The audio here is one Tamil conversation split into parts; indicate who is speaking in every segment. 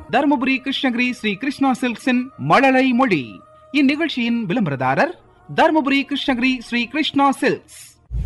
Speaker 1: தருமபுரி கிருஷ்ணகிரி ஸ்ரீ கிருஷ்ணா சில்க்ஸின் மழலை மொழி இந்நிகழ்ச்சியின் விளம்பரதாரர் தருமபுரி கிருஷ்ணகிரி ஸ்ரீ கிருஷ்ணா சில்க்ஸ்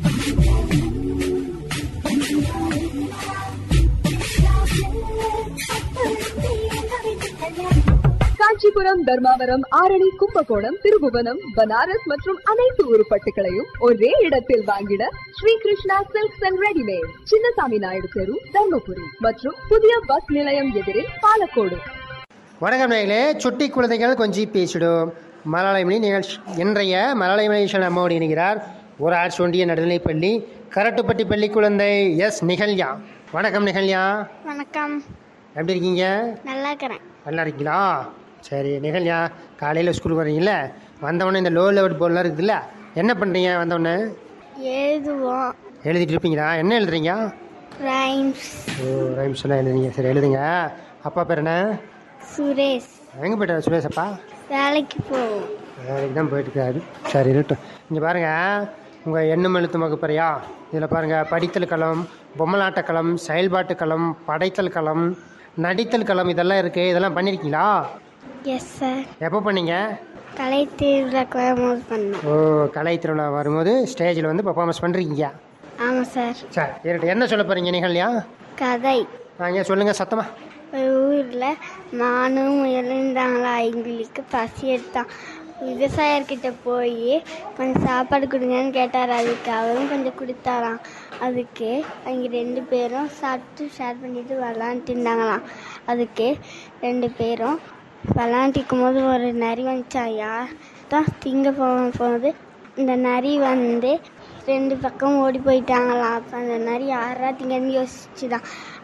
Speaker 2: காஞ்சிபுரம் தர்மாவரம் ஆரணி கும்பகோணம் திருபுவனம் பனாரஸ் மற்றும் அனைத்து உருப்பட்டுகளையும் ஒரே இடத்தில் வாங்கிட Sri Krishna silks and readymade Chinnasamy Naidu தெரு தர்மபுரி மற்றும் புதிய பஸ் நிலையம் எதிரில் பாலக்கோடு
Speaker 3: வணக்கம் நேயர்களே சுட்டி குழந்தைகள் கொஞ்சி பேசிடும் மலையாளமணி நிகழ்ச்சி இன்றைய மலையாளமணி நிகழ்ச்சியில் நம்மோடு இணைகிறார் ஒரு ஆட்சி ஒன்றிய நடுநிலைப்பள்ளி கரட்டுப்பட்டி பள்ளி குழந்தை எஸ் நிகழ்யா வணக்கம் நிகழ்யா
Speaker 4: வணக்கம்
Speaker 3: எப்படி இருக்கீங்க
Speaker 4: நல்லா இருக்கிறேன்
Speaker 3: நல்லா இருக்கீங்களா சரி நிகழ்யா காலையில் ஸ்கூல் வரீங்கல்ல வந்தவொடனே இந்த லோ லெவல் போர்டெலாம் இருக்குதுல்ல என்ன பண்ணுறீங்க வந்தவொடனே
Speaker 4: எழுதுவோம்
Speaker 3: எழுதிட்டு இருப்பீங்களா என்ன எழுதுறீங்க
Speaker 4: ரைம்ஸ்
Speaker 3: ஓ ரைம்ஸ் எல்லாம் எழுதுறீங்க சரி எழுதுங்க அப்பா பேர் என்ன
Speaker 4: சுரேஷ்
Speaker 3: எங்கே போயிட்டார் சுரேஷப்பா
Speaker 4: வேலைக்கு போவோம்
Speaker 3: வேலைக்கு தான் போயிட்டுருக்காரு சரி இருக்கட்டும் இங்கே பாருங்கள் உங்கள் எண்ணும் எழுத்து வகுப்பறையா இதில் பாருங்கள் படித்தல் களம் பொம்மலாட்ட களம் செயல்பாட்டு களம் படைத்தல் களம் நடித்தல் களம் இதெல்லாம் இருக்குது இதெல்லாம் பண்ணியிருக்கீங்களா
Speaker 4: எஸ் சார்
Speaker 3: எப்போ பண்ணீங்க
Speaker 4: கலை திருவிழா கோயம்போது பண்ணோம்
Speaker 3: ஓ கலை திருவிழா வரும்போது ஸ்டேஜில் வந்து பர்ஃபார்மன்ஸ் பண்ணுறீங்க
Speaker 4: ஆமாம் சார்
Speaker 3: சரி இருக்கட்டும் என்ன சொல்ல போகிறீங்க நிகழ்யா
Speaker 4: கதை
Speaker 3: வாங்க சொல்லுங்கள் சத்தமாக
Speaker 4: ஒரு ஊரில் மானும் முயலும் இருந்தாங்களா எங்களுக்கு பசி எடுத்தான் விவசாயர்கிட்ட போய் கொஞ்சம் சாப்பாடு கொடுங்கன்னு கேட்டார் அதுக்கு அவரும் கொஞ்சம் கொடுத்தாராம் அதுக்கு அவங்க ரெண்டு பேரும் சாப்பிட்டு ஷேர் பண்ணிட்டு விளாண்டுட்டு இருந்தாங்களாம் அதுக்கு ரெண்டு பேரும் விளாண்டுக்கும் போது ஒரு நரி வந்துச்சான் யார் தான் திங்க போ போகுது இந்த நரி வந்து ரெண்டு பக்கம் ஓடி போயிட்டாங்களாம் அப்போ அந்த நரி யாரா திங்கன்னு யோசிச்சுதான்